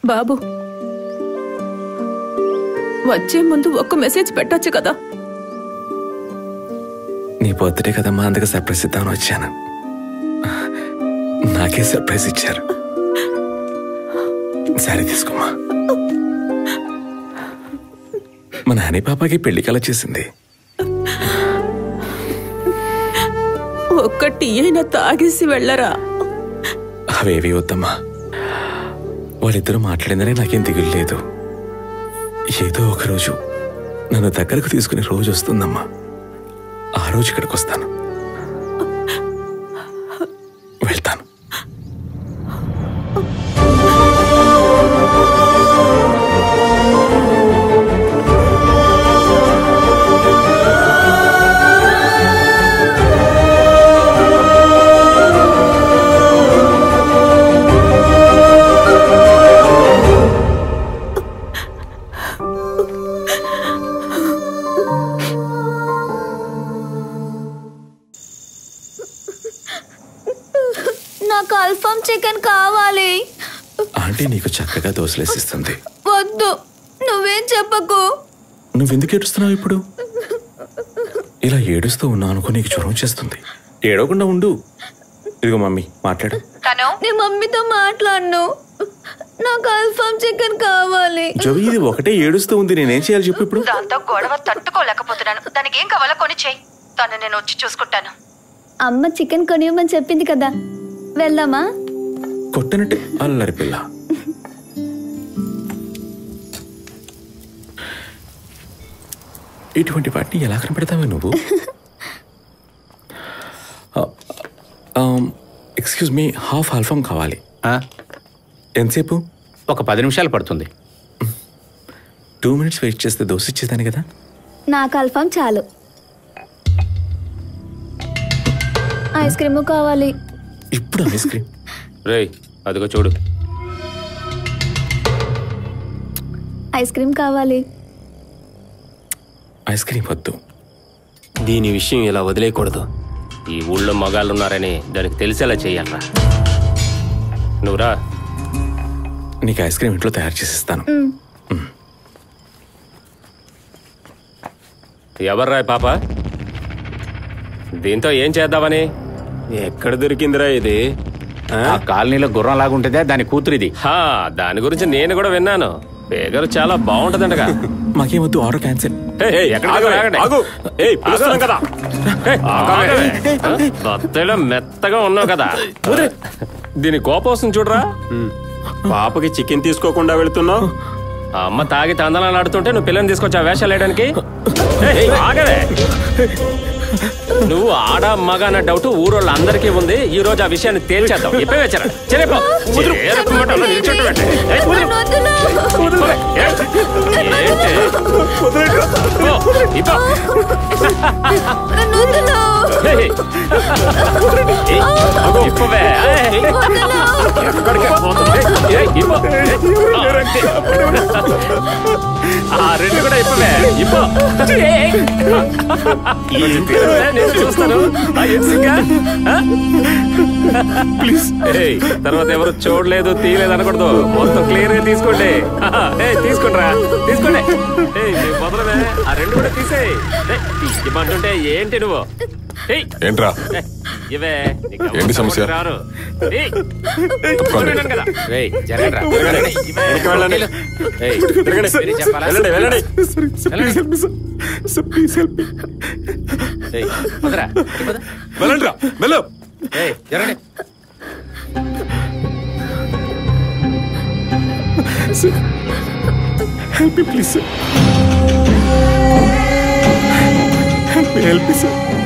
బాబు వచ్చే ముందు ఒక్క మెసేజ్ పెట్టొచ్చు కదా నీ బర్త్డే కదమ్మా అందుకే సర్ప్రైజ్ ఇద్దామని వచ్చాను నాకే సర్ప్రైజ్ ఇచ్చారు సరే తీసుకోమ్మా మన హనీ పాపకి పెళ్లి కల చేసింది ఒక్క టీ అయినా తాగేసి వెళ్ళరా అవేవి వద్దమ్మా వాళ్ళిద్దరూ మాట్లాడిందని నాకేం దిగులు లేదు ఏదో ఒక రోజు నన్ను దగ్గరకు తీసుకునే రోజు వస్తుందమ్మా ఆ రోజు ఇక్కడికి వస్తాను వెళ్తాను నాకు అల్ఫామ్ చికెన్ కావాలి ఆంటీ నీకు చక్కగా దోశలేసిస్తుంది వద్దు నువ్వేం చెప్పకు నువ్వెందుకు ఏడుస్తున్నావు ఇప్పుడు ఇలా ఏడుస్తూ ఉన్నావు అనుకో నీకు జ్వరం చేస్తుంది ఏడవకుండా ఉండు ఇదిగో మమ్మీ మాట్లాడు తను నేను మమ్మీతో మాట్లాడను నాకు అల్ఫామ్ చికెన్ కావాలి జవి ఇది ఒకటే ఏడుస్తూ ఉంది నేనేం చేయాలి చెప్పు ఇప్పుడు దాంతో గొడవ తట్టుకోలేకపోతున్నాను దానికి ఏం కావాలో కొని చెయ్యి తను నేను వచ్చి చూసుకుంటాను అమ్మ చికెన్ కొనియమని చెప్పింది కదా వెళ్దామా కొట్టనట్టే అల్లరి పిల్ల ఇటువంటి వాటిని ఎలా కనపెడతావే నువ్వు ఎక్స్క్యూజ్ మీ హాఫ్ ఆల్ఫామ్ కావాలి ఎంతసేపు ఒక పది నిమిషాలు పడుతుంది టూ మినిట్స్ వెయిట్ చేస్తే దోశ ఇచ్చేదాన్ని కదా నాకు అల్ఫామ్ చాలు ఐస్ క్రీమ్ కావాలి ఇప్పుడు ఐస్ క్రీమ్ రేయ్ అదిగో చూడు ఐస్ క్రీమ్ కావాలి ఐస్ క్రీమ్ వద్దు దీని విషయం ఇలా వదిలేయకూడదు ఈ ఊళ్ళో మగాళ్ళున్నారని దానికి తెలిసేలా చెయ్యాలరా నువ్వురా నీకు ఐస్ క్రీమ్ ఇంట్లో తయారు చేసి ఇస్తాను ఎవర్రా ఈ పాప దీంతో ఏం చేద్దామని ఎక్కడ దొరికిందిరా ఇది ఆ కాలనీలో గుర్రం లాగుంటుందే దాని కూతురిది హా దాని గురించి నేను కూడా విన్నాను పేగరు చాలా బాగుంటదంటగా మాకేమొద్దు ఆర్డర్ క్యాన్సిల్ బత్తలో మెత్తగా ఉన్నావు కదా దీని కోపం వస్తుంది చూడరా పాపకి చికెన్ తీసుకోకుండా వెళుతున్నావు ఆ అమ్మ తాగి తందనాలు ఆడుతుంటే నువ్వు పిల్లని తీసుకొచ్చి ఆ వేషాలు వేయడానికి ఏయ్, ఆగవే నువ్వు ఆడ మగ అన్న డౌట్ ఊరోళ్ళ అందరికీ ఉంది ఈ రోజు ఆ విషయాన్ని తేల్చేద్దాం ఇప్పే వచ్చారా చెరేపో చేరకమంటే నిల్చోటం ఏంటి? ఏయ్, వదిలు. ఏయ్, ఏంటి? పో, ఇప్పో. ఏయ్. ఏయ్, ఇప్పవే. ఏయ్. ఎక్కడికి పోతున్నావు? ఏయ్, ఇప్పో. ఆ రెండు కూడా ఇప్పవే ఇప్పో ఏయ్. ఏంటి? నేను చూస్తాను ఆ ఎన్సిగా? ఆ? ప్లీజ్ ఏయ్ తర్వాత ఎవరు చూడలేదు తీయలేదు అనకూడదు మొత్తం క్లియర్ గా తీసుకోండి ఏ తీసుకోండిరా తీసుకోండి ఏయ్ నువ్వు వదలవే ఆ రెండు కూడా తీసేయ్ ఏయ్, ఇవ్వమంటుంటే ఏంటి నువ్వు ఏయ్ ఏంట్రా ఏయ్, ఇవే నీకు ఎవరు ఏంటి సమస్య? రారు ఏయ్, తప్పుకోండి. ఉన్నాను కదా ఏయ్ జరగండి రా. ఇవే. వెనక్కి వెళ్ళండి. ఏయ్, మీరు చెప్పాలా? వెళ్ళండి వెళ్ళండి ఏయ్, వదరా. వెళ్ళండి రా వెళ్ళు ఏయ్, జరగండి help me please help me help me sir